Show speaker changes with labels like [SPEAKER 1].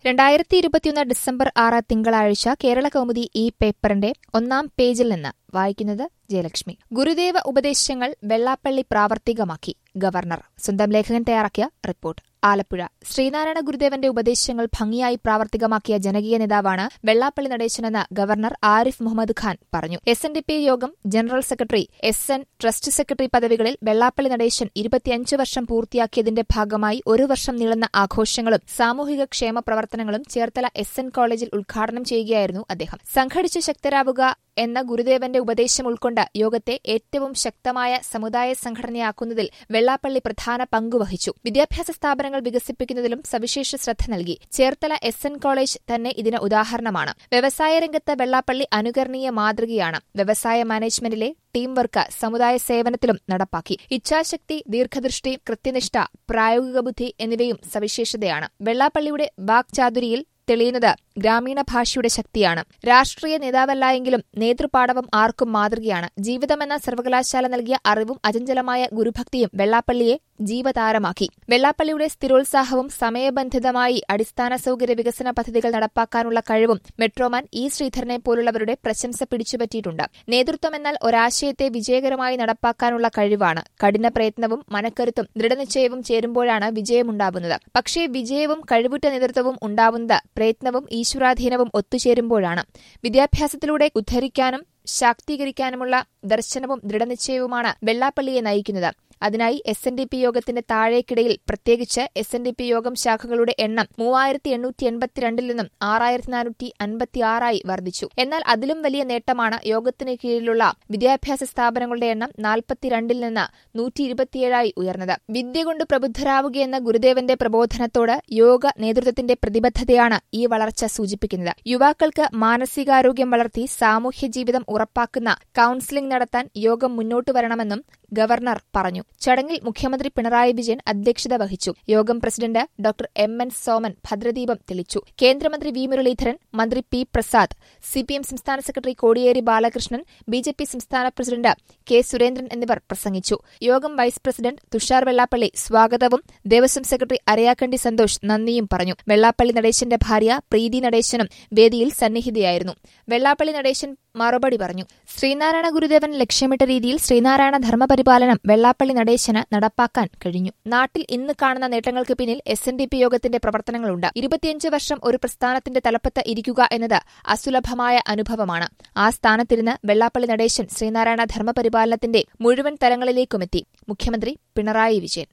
[SPEAKER 1] രണ്ടായിരത്തി ഇരുപത്തിയൊന്ന് ഡിസംബർ ആറ് തിങ്കളാഴ്ച കേരള കൗമുദി ഈ പേപ്പറിന്റെ ഒന്നാം പേജിൽ നിന്ന് വായിക്കുന്നത് ജയലക്ഷ്മി ഗുരുദേവ ഉപദേശങ്ങൾ വെള്ളാപ്പള്ളി പ്രാവർത്തികമാക്കി ഗവർണർ സ്വന്തം ലേഖകൻ തയ്യാറാക്കിയ റിപ്പോർട്ട് ആലപ്പുഴ ശ്രീനാരായണ ഗുരുദേവന്റെ ഉപദേശങ്ങൾ ഭംഗിയായി പ്രാവർത്തികമാക്കിയ ജനകീയ നേതാവാണ് വെള്ളാപ്പള്ളി നടേശനെന്ന് ഗവർണർ ആരിഫ് മുഹമ്മദ് ഖാൻ പറഞ്ഞു S N D P Yogam general secretary S N trust secretary പദവികളിൽ വെള്ളാപ്പള്ളി നടേശൻ ഇരുപത്തിയഞ്ച് വർഷം പൂർത്തിയാക്കിയതിന്റെ ഭാഗമായി ഒരു വർഷം നീളുന്ന ആഘോഷങ്ങളും സാമൂഹിക ക്ഷേമ പ്രവർത്തനങ്ങളും ചേർത്തല എസ് എൻ കോളേജിൽ ഉദ്ഘാടനം ചെയ്യുകയായിരുന്നു അദ്ദേഹം സംഘടിച്ച് ശക്തരാവുക എന്ന ഗുരുദേവന്റെ ഉപദേശം ഉൾക്കൊണ്ട് യോഗത്തെ ഏറ്റവും ശക്തമായ സമുദായ സംഘടനയാക്കുന്നതിൽ വെള്ളാപ്പള്ളി പ്രധാന പങ്കുവഹിച്ചു വിദ്യാഭ്യാസ സ്ഥാപനങ്ങൾ വികസിപ്പിക്കുന്നതിലും സവിശേഷ ശ്രദ്ധ നൽകി ചേർത്തല എസ് എൻ കോളേജ് തന്നെ ഇതിന് ഉദാഹരണമാണ് വ്യവസായ രംഗത്ത് വെള്ളാപ്പള്ളി അനുകരണീയ മാതൃകയാണ് വ്യവസായ മാനേജ്മെന്റിലെ ടീം വർക്ക് സമുദായ സേവനത്തിലും നടപ്പാക്കി ഇച്ഛാശക്തി ദീർഘദൃഷ്ടി കൃത്യനിഷ്ഠ പ്രായോഗിക ബുദ്ധി എന്നിവയും സവിശേഷതയാണ് വെള്ളാപ്പള്ളിയുടെ വാക്ചാതുരിയിൽ തെളിയുന്നത് ഗ്രാമീണ ഭാഷയുടെ ശക്തിയാണ് രാഷ്ട്രീയ നേതാവല്ലായെങ്കിലും നേതൃപാടവം ആർക്കും മാതൃകയാണ് ജീവിതമെന്ന സർവകലാശാല നൽകിയ അറിവും അചഞ്ചലമായ ഗുരുഭക്തിയും വെള്ളാപ്പള്ളിയെ ജീവതാരമാക്കി വെള്ളാപ്പള്ളിയുടെ സ്ഥിരോത്സാഹവും സമയബന്ധിതമായി അടിസ്ഥാന സൌകര്യ വികസന പദ്ധതികൾ നടപ്പാക്കാനുള്ള കഴിവും മെട്രോമാൻ ഇ ശ്രീധരനെ പോലുള്ളവരുടെ പ്രശംസ പിടിച്ചുപറ്റിയിട്ടുണ്ട് നേതൃത്വം എന്നാൽ ഒരാശയത്തെ വിജയകരമായി നടപ്പാക്കാനുള്ള കഴിവാണ് കഠിന പ്രയത്നവും മനക്കരുത്തും ദൃഢനിശ്ചയവും ചേരുമ്പോഴാണ് വിജയമുണ്ടാവുന്നത് പക്ഷേ വിജയവും കഴിവുറ്റ നേതൃത്വവും ഉണ്ടാവുന്നത് പ്രയത്നവും ഈശ്വരാധീനവും ഒത്തുചേരുമ്പോഴാണ് വിദ്യാഭ്യാസത്തിലൂടെ ഉദ്ധരിക്കാനും ശാക്തീകരിക്കാനുമുള്ള ദർശനവും ദൃഢനിശ്ചയവുമാണ് വെള്ളാപ്പള്ളിയെ നയിക്കുന്നത് അതിനായി എസ് എൻ ഡി പി യോഗത്തിന്റെ താഴേക്കിടയിൽ പ്രത്യേകിച്ച് എസ് എൻ ഡി പി യോഗം ശാഖകളുടെ എണ്ണം മൂവായിരത്തി എണ്ണൂറ്റി എൺപത്തിരണ്ടിൽ നിന്നും ആറായിരത്തി നാനൂറ്റി അൻപത്തിയാറായി വർദ്ധിച്ചു എന്നാൽ അതിലും വലിയ നേട്ടമാണ് യോഗത്തിന് കീഴിലുള്ള വിദ്യാഭ്യാസ സ്ഥാപനങ്ങളുടെ എണ്ണം നാൽപ്പത്തിരണ്ടിൽ നിന്ന് നൂറ്റി ഇരുപത്തിയേഴായി ഉയർന്നത് വിദ്യ കൊണ്ട് പ്രബുദ്ധരാവുകയെന്ന ഗുരുദേവന്റെ പ്രബോധനത്തോട് യോഗ നേതൃത്വത്തിന്റെ പ്രതിബദ്ധതയാണ് ഈ വളർച്ച സൂചിപ്പിക്കുന്നത് യുവാക്കൾക്ക് മാനസികാരോഗ്യം വളർത്തി സാമൂഹ്യ ജീവിതം ഉറപ്പാക്കുന്ന കൌൺസിലിംഗ് നടത്താൻ യോഗം മുന്നോട്ടു വരണമെന്നും ഗവർണർ പറഞ്ഞു ചടങ്ങിൽ മുഖ്യമന്ത്രി പിണറായി വിജയൻ അധ്യക്ഷത വഹിച്ചു യോഗം president doctor M N Soman ഭദ്രദീപം തെളിച്ചു കേന്ദ്രമന്ത്രി വി മുരളീധരൻ മന്ത്രി പി പ്രസാദ് സിപിഎം സംസ്ഥാന സെക്രട്ടറി കോടിയേരി ബാലകൃഷ്ണൻ ബിജെപി സംസ്ഥാന പ്രസിഡന്റ് കെ സുരേന്ദ്രൻ എന്നിവർ പ്രസംഗിച്ചു യോഗം വൈസ് പ്രസിഡന്റ് തുഷാർ വെള്ളാപ്പള്ളി സ്വാഗതവും ദേവസ്വം സെക്രട്ടറി അരയാക്കണ്ടി സന്തോഷ് നന്ദിയും പറഞ്ഞു വെള്ളാപ്പള്ളി നടേശന്റെ ഭാര്യ പ്രീതി നടേശനും വേദിയിൽ സന്നിഹിതയായിരുന്നു വെള്ളാപ്പള്ളി നടേശൻ മറുപടി പറഞ്ഞു ശ്രീനാരായണ ഗുരുദേവൻ ലക്ഷ്യമിട്ട രീതിയിൽ ശ്രീനാരായണ ധർമ്മപരിപാലനം വെള്ളാപ്പള്ളി നടേശന് നടപ്പാക്കാൻ കഴിഞ്ഞു നാട്ടിൽ ഇന്ന് കാണുന്ന നേട്ടങ്ങൾക്ക് പിന്നിൽ എസ് എൻ ഡി പി യോഗത്തിന്റെ പ്രവർത്തനങ്ങളുണ്ട് ഇരുപത്തിയഞ്ച് വർഷം ഒരു പ്രസ്ഥാനത്തിന്റെ തലപ്പത്ത് ഇരിക്കുക എന്നത് അസുലഭമായ അനുഭവമാണ് ആ സ്ഥാനത്തിരുന്ന് വെള്ളാപ്പള്ളി നടേശൻ ശ്രീനാരായണ ധർമ്മപരിപാലനത്തിന്റെ മുഴുവൻ തലങ്ങളിലേക്കുമെത്തി മുഖ്യമന്ത്രി പിണറായി വിജയൻ